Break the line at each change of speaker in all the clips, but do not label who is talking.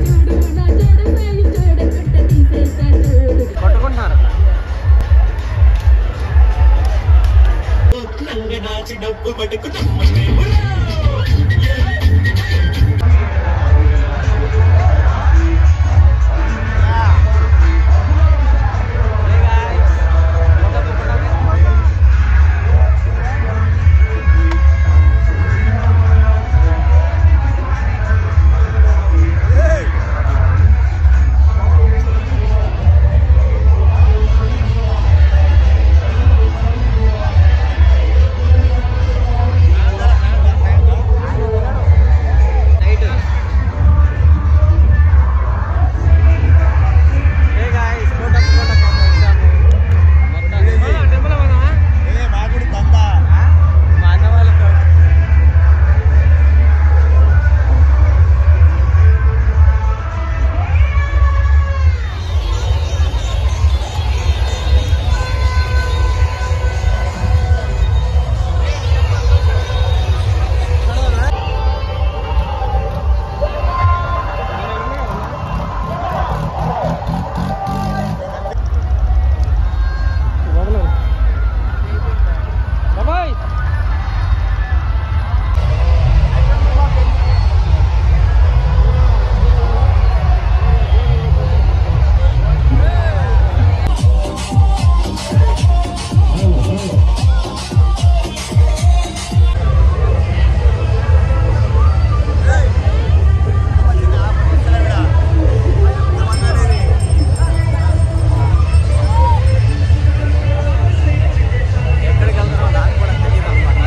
చూడు నా జడ సాయి చూడకుంట తీసేస్తా చూడు
కొట్టుకుంటున్నారు నైట్ ఏ గాయ్స్ ఫోటో ఫోటో వచ్చాము మొత్తం టెంపుల్ పోదామా మా అన్న వాళ్ళతో బాబాయ్ ఎక్కడికి వెళ్తున్నావు నాకు కూడా తెలియదు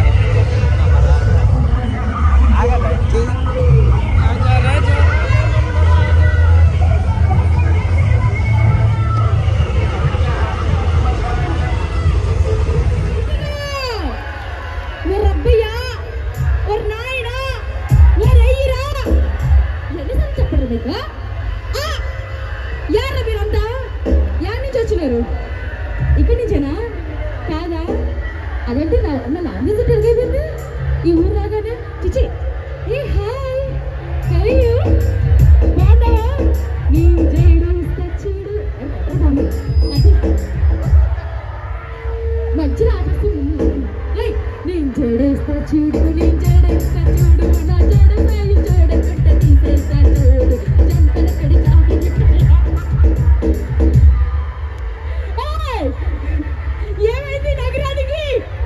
ఓ రబ్బయ్యా ఓ నాయనా ఓ రయ్యిరా ఎన్నిసార్లు చెప్పరు మీకు ఆ! యారా మీరంతా యాడ్ నుంచి వచ్చినారు ఇక్కడి నుంచేనా కాదా అదేంటి నా నా లాంగ్వేజ్ అయిపోయింది ఈ ఊరు రాగానే చిచి ఏ హాయ్ హరియు బాగున్నావా నీ జైడు చూడు ఏ, మాత్రం బాగుంది. మధ్యలో ఆపేస్తుంది ఏయ్, నేను జడేస్తా చూడు నేను జడేస్తా చూడు నా జడ సాయి జడకుంట తీసేస్తా చూడు జంటల కడి ఏమైంది నగరానికి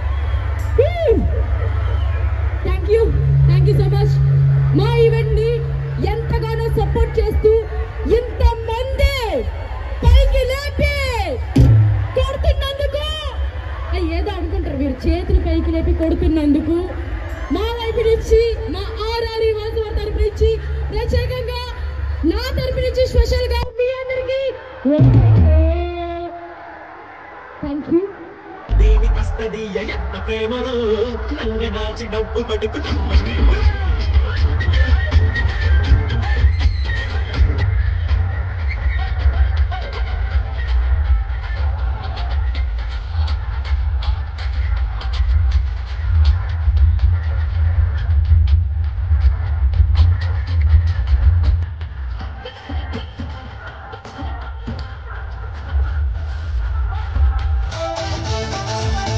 thank you thank you so much మా ఈవెంట్ ని ఎంతగానో సపోర్ట్ చేస్తూ ఇంత మంది పైకి లేపి కొడుతున్నందుకు అయ్య, ఏదో అనుకుంటారు మీరు చేతులు పైకి లేపి కొడుతున్నందుకు మా వైపు నుంచి మా ఆర్ఆర్ వాసు తరపు నుంచి ప్రత్యేకంగా నా తరపు నుంచి స్పెషల్ గా మీ అందరికి థ్యాంక్ యూ
దేనికస్తది ఎన్న ప్రేమలో నంగనాచి డబ్బు పడుకు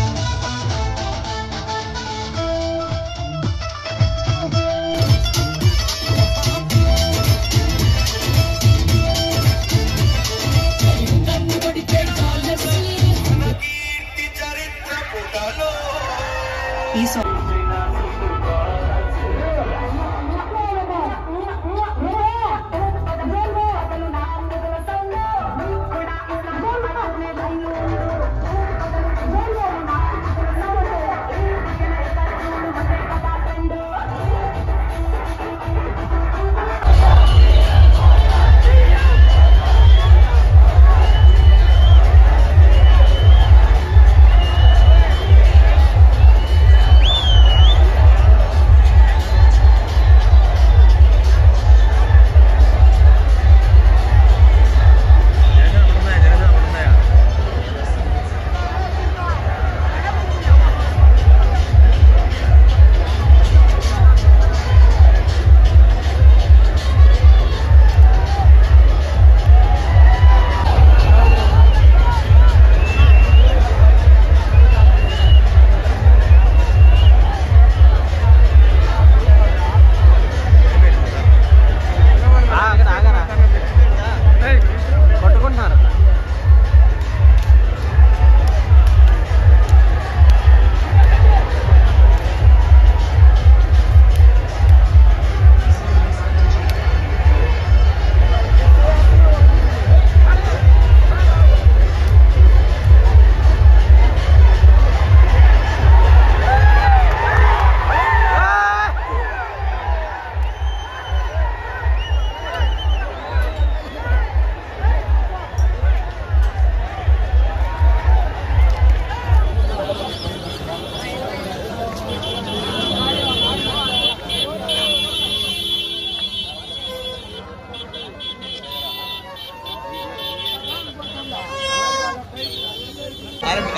ఆ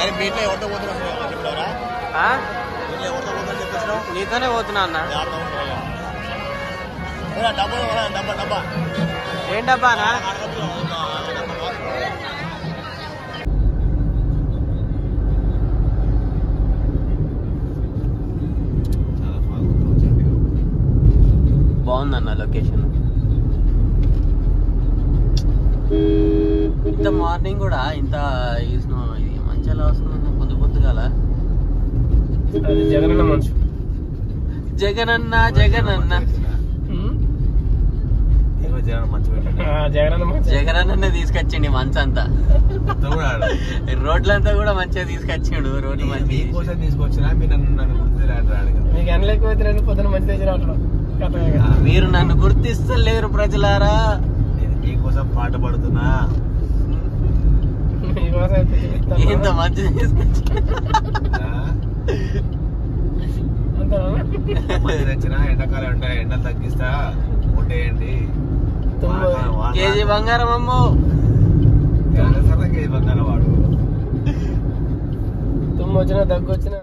అరే మీ ఇంట్లో ఎవరితో పోతున్నావు చెప్పినవరా
ఆ?
ఇంట్లో ఎవరితో పోతున్నా చెప్పేసినావు
నీతోనే పోతున్నా అన్న
జాగ్రత్త ఉంటాయా డబ్బా డబ్బా డబ్బా
ఏం డబ్బానా బాగుందన్న లొకేషన్ ఇంత మార్నింగ్ కూడా ఇంత ఈ స్నో- ఇది మంచి ఎలా వస్తుంది పొద్దు పొద్దుగాల
అది జగనన్న మనసు
జగనన్న జగనన్న
ఆ, జగనన్న మనసు
జగనన్న తీసుకొచ్చిండి మంచంతా రోడ్లంతా కూడా మంచిగా తీసుకొచ్చిండు రోడ్లు మంచిగా
మీకోసం తీసుకొచ్చినా మీరు నన్ను నన్ను గుర్తు రాడు
మీకు ఎండలు ఎక్కువైతే రెండు పొద్దున మంచి తెచ్చి రావట్లేదు
మీరు నన్ను గుర్తిస్తలేరు ప్రజలారా
నేను మీకోసం పాట పాడుతున్నా
మీకోసం పిచ్చి
ఇంత
పిస్తాను.
మంచిగా తీసుకొచ్చి
అంతేనా?
మంచి నచ్చిన ఎండాకాలం ఎండ ఎండలు తగ్గిస్తా కొట్టేయండి
తుమ్ము.
కేజీ బంగారం అమ్మో
సరదా కేజీ బంగారం వాడు
తుమ్ము వచ్చినా దగ్గు వచ్చినా